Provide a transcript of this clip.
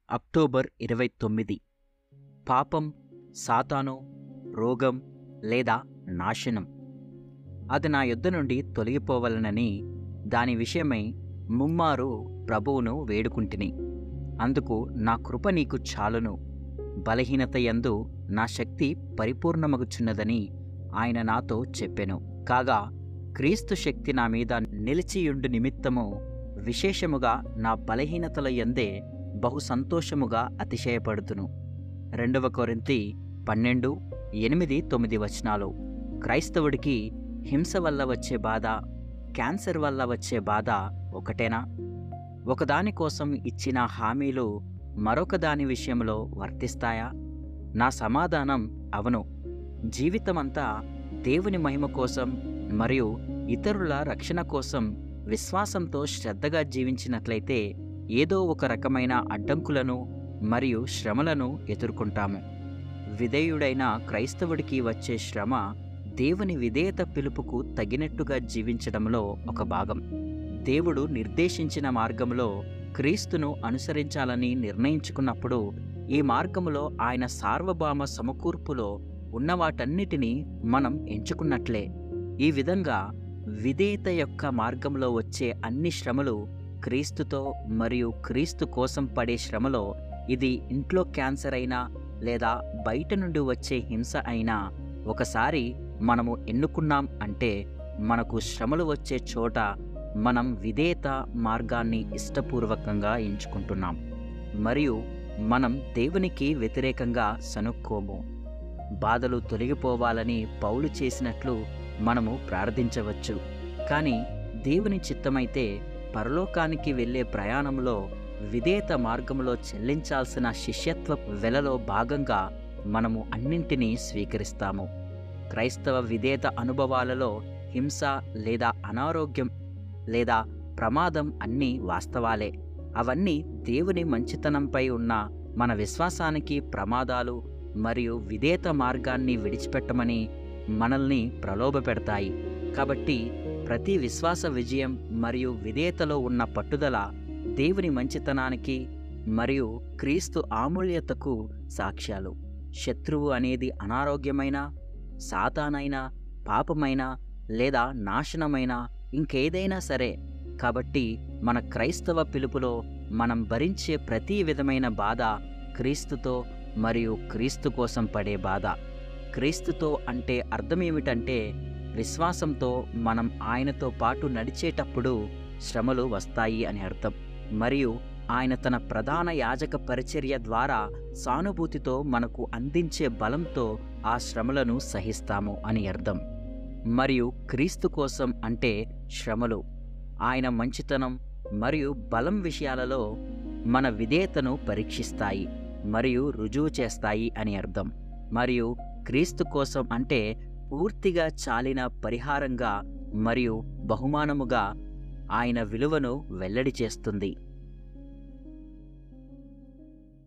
October ఇరవై తొమ్మిది పాపం సాతాను రోగం లేదా నాశనం అది నా యొద్ద నుండి తొలగిపోవలనని దాని విషయమై ముమ్మారు ప్రభువును వేడుకుంటిని అందుకు నా కృప నీకు చాలును బలహీనత యందు నా శక్తి పరిపూర్ణమగుచున్నదని ఆయన నాతో చెప్పెను కాగా క్రీస్తు శక్తి నా మీద నిలిచియుండు నిమిత్తము విశేషముగా నా బలహీనతల యందే బహు సంతోషముగా అతిశయపడుతును రెండవ కొరింతి పన్నెండు ఎనిమిది తొమ్మిది వచనాలు క్రైస్తవుడికి హింస వల్ల వచ్చే బాధ క్యాన్సర్ వల్ల వచ్చే బాధ ఒకటేనా ఒకదాని కోసం ఇచ్చిన హామీలు మరొక దాని విషయంలో వర్తిస్తాయా నా సమాధానం అవును జీవితమంతా దేవుని మహిమ కోసం మరియు ఇతరుల రక్షణ కోసం విశ్వాసంతో శ్రద్ధగా జీవించినట్లయితే ఏదో ఒక రకమైన అడ్డంకులను మరియు శ్రమలను ఎదుర్కొంటాము విధేయుడైన క్రైస్తవుడికి వచ్చే శ్రమ దేవుని విధేయత పిలుపుకు తగినట్టుగా జీవించడంలో ఒక భాగం దేవుడు నిర్దేశించిన మార్గంలో క్రీస్తును అనుసరించాలని నిర్ణయించుకున్నప్పుడు ఈ మార్గములో ఆయన సార్వభౌమ సమకూర్పులో ఉన్న వాటన్నిటినీ మనం ఎంచుకున్నట్లే ఈ విధంగా విధేయత యొక్క మార్గంలో వచ్చే అన్ని శ్రమలు క్రీస్తుతో మరియు క్రీస్తు కోసం పడే శ్రమలో ఇది ఇంట్లో క్యాన్సర్ అయినా లేదా బయట నుండి వచ్చే హింస అయినా ఒకసారి మనము ఎన్నుకున్నాం అంటే మనకు శ్రమలు వచ్చే చోట మనం విధేయత మార్గాన్ని ఇష్టపూర్వకంగా ఎంచుకుంటున్నాం మరియు మనం దేవునికి వ్యతిరేకంగా సనుక్కోము బాధలు తొలగిపోవాలని పౌలు చేసినట్లు మనము ప్రార్థించవచ్చు కానీ దేవుని చిత్తమైతే పరలోకానికి వెళ్ళే ప్రయాణంలో విధేయత మార్గంలో చెల్లించాల్సిన శిష్యత్వ వెలలో భాగంగా మనము అన్నింటినీ స్వీకరిస్తాము క్రైస్తవ విధేయత అనుభవాలలో హింస లేదా అనారోగ్యం లేదా ప్రమాదం అన్నీ వాస్తవాలే అవన్నీ దేవుని మంచితనంపై ఉన్న మన విశ్వాసానికి ప్రమాదాలు మరియు విధేయత మార్గాన్ని విడిచిపెట్టమని మనల్ని ప్రలోభపెడతాయి కాబట్టి ప్రతి విశ్వాస విజయం మరియు విధేయతలో ఉన్న పట్టుదల దేవుని మంచితనానికి మరియు క్రీస్తు ఆమూల్యతకు సాక్ష్యాలు శత్రువు అనేది అనారోగ్యమైన సాతానైనా పాపమైన లేదా నాశనమైన ఇంకేదైనా సరే కాబట్టి మన క్రైస్తవ పిలుపులో మనం భరించే ప్రతి విధమైన బాధ క్రీస్తుతో మరియు క్రీస్తు కోసం పడే బాధ క్రీస్తుతో అంటే అర్థమేమిటంటే విశ్వాసంతో మనం ఆయనతో పాటు నడిచేటప్పుడు శ్రమలు వస్తాయి అని అర్థం మరియు ఆయన తన ప్రధాన యాజక పరిచర్య ద్వారా సానుభూతితో మనకు అందించే బలంతో ఆ శ్రమలను సహిస్తాము అని అర్థం మరియు క్రీస్తు కోసం అంటే శ్రమలు ఆయన మంచితనం మరియు బలం విషయాలలో మన విధేయతను పరీక్షిస్తాయి మరియు రుజువు చేస్తాయి అని అర్థం మరియు క్రీస్తు కోసం అంటే పూర్తిగా చాలిన పరిహారంగా మరియు బహుమానముగా ఆయన విలువను వెల్లడి చేస్తుంది